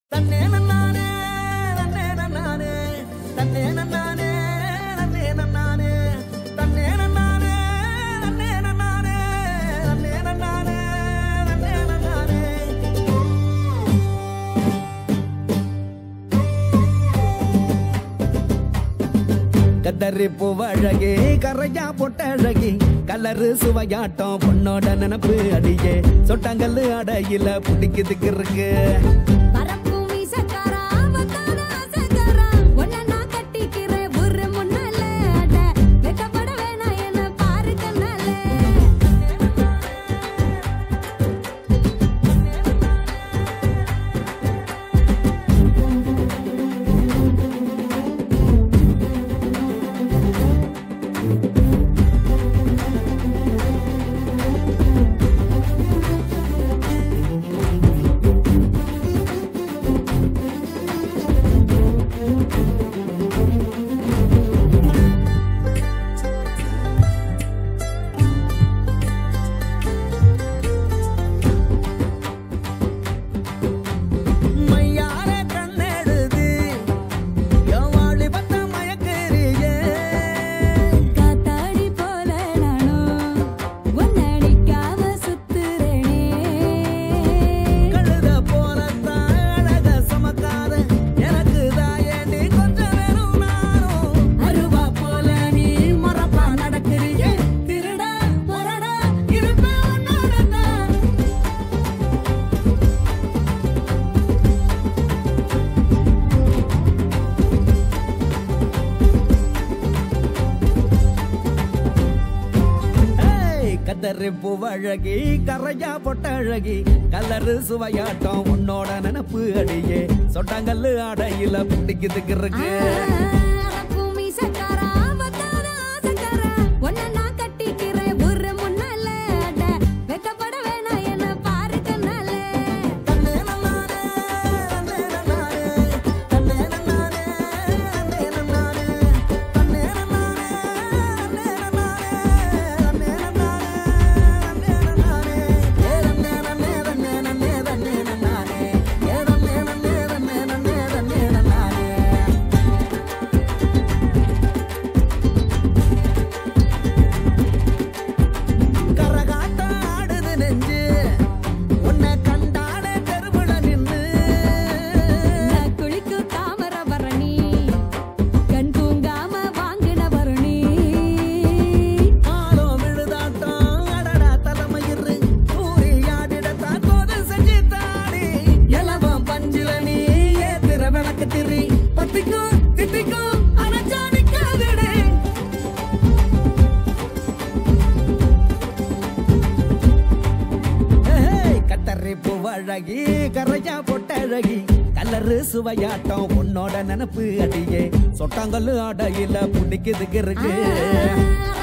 தன்னே நன்னானே நன்னே நன்னானே தன்னே நன்னானே நன்னே நன்னானே தன்னே நன்னானே நன்னே நன்னானே நன்னே நன்னானே நன்னே நன்னானே கத்தரி பூவழகி கரையா பொட்டழகி கலரு சுவையாட்டம் பொண்ணோட நினப்பு அடியே சொட்டாங்கல்லு அடையில பிடிக்குதுக்கு இருக்கு பறக்கும் மீசக்காரா, வந்தான ஆசைக்காரா, உன்னை நான் கட்டிக்கிறேன் ஒரு முன்னால. அட, வெட்கப்பட வேணாம் என்னை பாரு கண்ணால. மையார கண்ணெடுது என் வாலிபத்த மயக்கறியே காத்தாடி போல நானும் உன்னை அடிக்காம சுத்துறேனே. கழுத போலத்தான் அழக சமக்காத எனக்கு தாயண்டி கொஞ்சம் வெறும் நானும் அருவா போல நீ மரப்பா நடக்கிறியே திருடா மரடா இருப்பேன் உன்னோடதான் ஏய், கதறி பூவழகி கரையா பொட்டழகி கலரு சுவையாட்டம் உன்னோட நினப்பு அடியே சொட்டாங்கல்லு அடையில பிடிக்குதுக்கு இருக்கு பறக்கும் மீசக்காரா, வந்தான ஆசைக்காரா, உன்னை நான் கட்டிக்கிறேன் ஒரு முன்னால. அட, வெட்கப்பட வேணாம் என்னை பாரு கண்ணால. தன்னே நன்னானே, தன்னே நன்னானே, தன்னே நன்னானே, தன்னே நன்னானே, தன்னே நன்னானே, தன்னே நன்னானே, தன்னே நன்னானே, தன்னே நன்னானே. ஏ தன்னே நன்னே, தன்னே நன்னே, தன்னே நன்னானே. ஏ தன்னே நன்னே, தன்னே நன்னே, தன்னே நன்னானே. கரகாட்டம் ஆடுது நெஞ்சு உன்னை கண்டானே தெருவுல நின்னு நான் குளிக்கும் தாமிரபரணி, கண் தூங்காம வாங்கின வருணி. ஆலோ விழுதாட்டம் அடடா தலைமயிறு சூரியாடிடத்தான் கோது செஞ்சு தாடி எலவம் பஞ்சில நீ ஏத்திர விளக்கு திரி பத்திக்கும் தித்திக்கும் அனச்சா நிக்காதடே ஏய், கத்தரி பூவழகி கரையா பொட்டழகி கலரு சுவையாட்டம் உன்னோட நினப்பு அடியே சொட்டாங்கல்லு அடையில பிடிக்குதுக்கு இருக்கு ஆ,